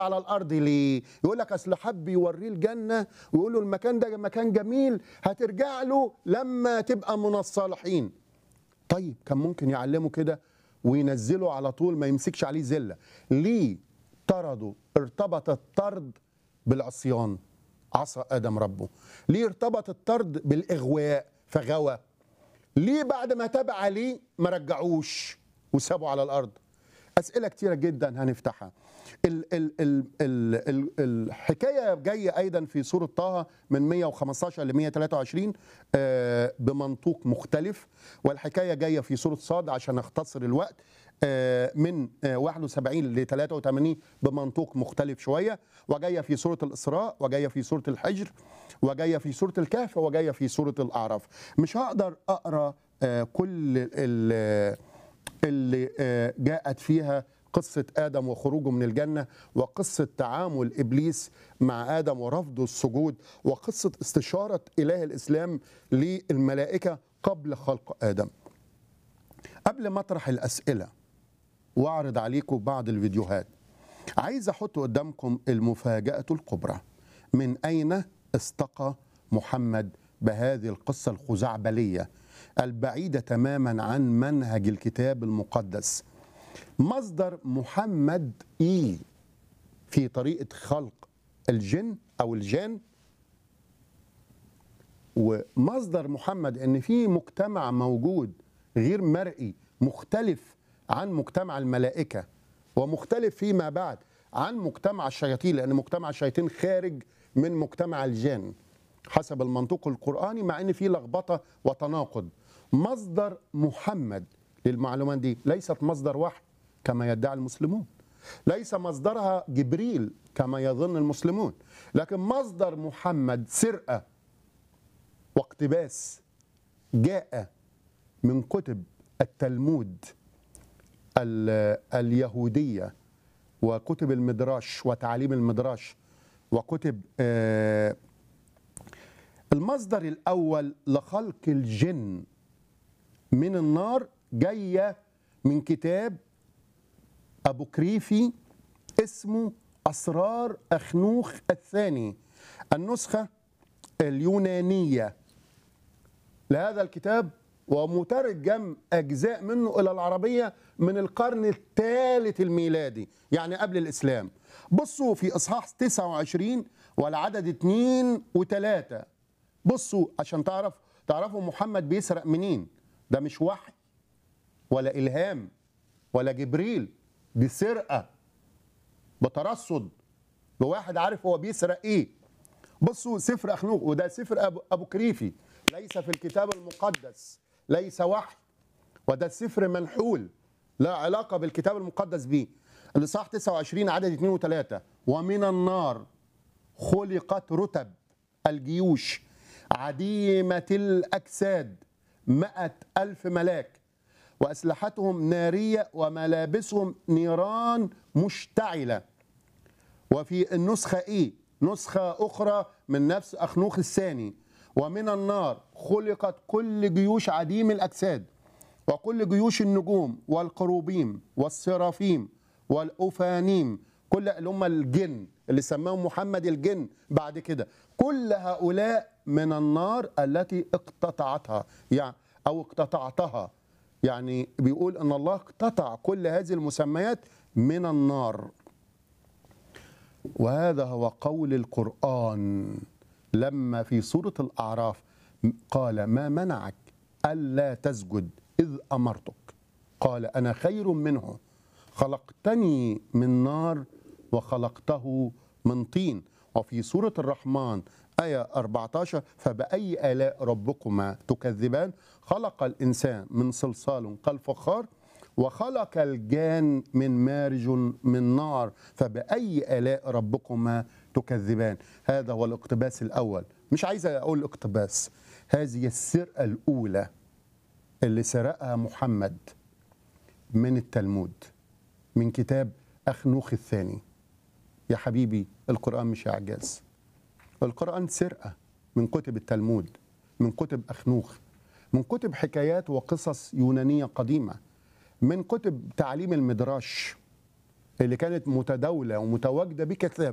على الارض ليه يقول لك اصل حب يوريه الجنه ويقول له المكان ده مكان جميل هترجع له لما تبقى من الصالحين طيب كان ممكن يعلمه كده وينزله على طول ما يمسكش عليه زله ليه طردوا ارتبط الطرد بالعصيان عصى ادم ربه ليه ارتبط الطرد بالاغواء فغوى ليه بعد ما تاب عليه ما رجعوش وسابه على الارض اسئله كتيره جدا هنفتحها ال ال ال ال ال الحكايه جايه ايضا في سوره طه من 115 ل 123 آه، بمنطوق مختلف والحكايه جايه في سوره صاد عشان اختصر الوقت آه، من آه، 71 ل 83 بمنطوق مختلف شويه وجايه في سوره الاسراء وجايه في سوره الحجر وجايه في سوره الكهف وجايه في سوره الاعراف مش هقدر اقرا آه، كل ال- اللي آه، جاءت فيها قصة آدم وخروجه من الجنة وقصة تعامل إبليس مع آدم ورفضه السجود وقصة استشارة إله الإسلام للملائكة قبل خلق آدم قبل ما أطرح الأسئلة وأعرض عليكم بعض الفيديوهات عايز أحط قدامكم المفاجأة الكبرى من أين استقى محمد بهذه القصة الخزعبلية البعيدة تماما عن منهج الكتاب المقدس مصدر محمد إيه في طريقة خلق الجن أو الجان ومصدر محمد ان في مجتمع موجود غير مرئي مختلف عن مجتمع الملائكه ومختلف فيما بعد عن مجتمع الشياطين لان مجتمع الشياطين خارج من مجتمع الجان حسب المنطوق القراني مع ان في لخبطه وتناقض مصدر محمد للمعلومات دي ليست مصدر وحي كما يدعي المسلمون ليس مصدرها جبريل كما يظن المسلمون لكن مصدر محمد سرقه واقتباس جاء من كتب التلمود ال- اليهودية وكتب المدراش وتعاليم المدراش وكتب آه، المصدر الأول لخلق الجن من النار جاية من كتاب أبو كريفي اسمه أسرار أخنوخ الثاني النسخة اليونانية لهذا الكتاب ومترجم أجزاء منه إلى العربية من القرن الثالث الميلادي يعني قبل الإسلام بصوا في إصحاح 29 والعدد 2 و3 بصوا عشان تعرف تعرفوا محمد بيسرق منين ده مش وحي ولا إلهام ولا جبريل دي سرقة بترصد بواحد عارف هو بيسرق ايه بصوا سفر اخنوخ وده سفر ابو, أبو كريفي ليس في الكتاب المقدس ليس وحي وده السفر منحول لا علاقه بالكتاب المقدس بيه الاصحاح 29 عدد 2 و3 ومن النار خلقت رتب الجيوش عديمة الأجساد مئة ألف ملاك وأسلحتهم نارية وملابسهم نيران مشتعلة وفي النسخة إيه؟ نسخة أخرى من نفس أخنوخ الثاني ومن النار خلقت كل جيوش عديم الأجساد وكل جيوش النجوم والقروبيم والسرافيم والأفانيم كل اللي هم الجن اللي سماهم محمد الجن بعد كده كل هؤلاء من النار التي اقتطعتها يعني أو اقتطعتها يعني بيقول ان الله اقتطع كل هذه المسميات من النار وهذا هو قول القرآن لما في سورة الأعراف قال ما منعك ألا تسجد إذ أمرتك قال أنا خير منه خلقتني من نار وخلقته من طين وفي سورة الرحمن آية 14 فبأي آلاء ربكما تكذبان خلق الإنسان من صلصال كالفخار وخلق الجان من مارج من نار فبأي آلاء ربكما تكذبان هذا هو الاقتباس الأول مش عايز أقول اقتباس هذه السرقة الأولى اللي سرقها محمد من التلمود من كتاب أخنوخ الثاني يا حبيبي القرآن مش إعجاز القرآن سرقة من كتب التلمود من كتب أخنوخ من كتب حكايات وقصص يونانية قديمة من كتب تعليم المدراش اللي كانت متداوله ومتواجده بكثافه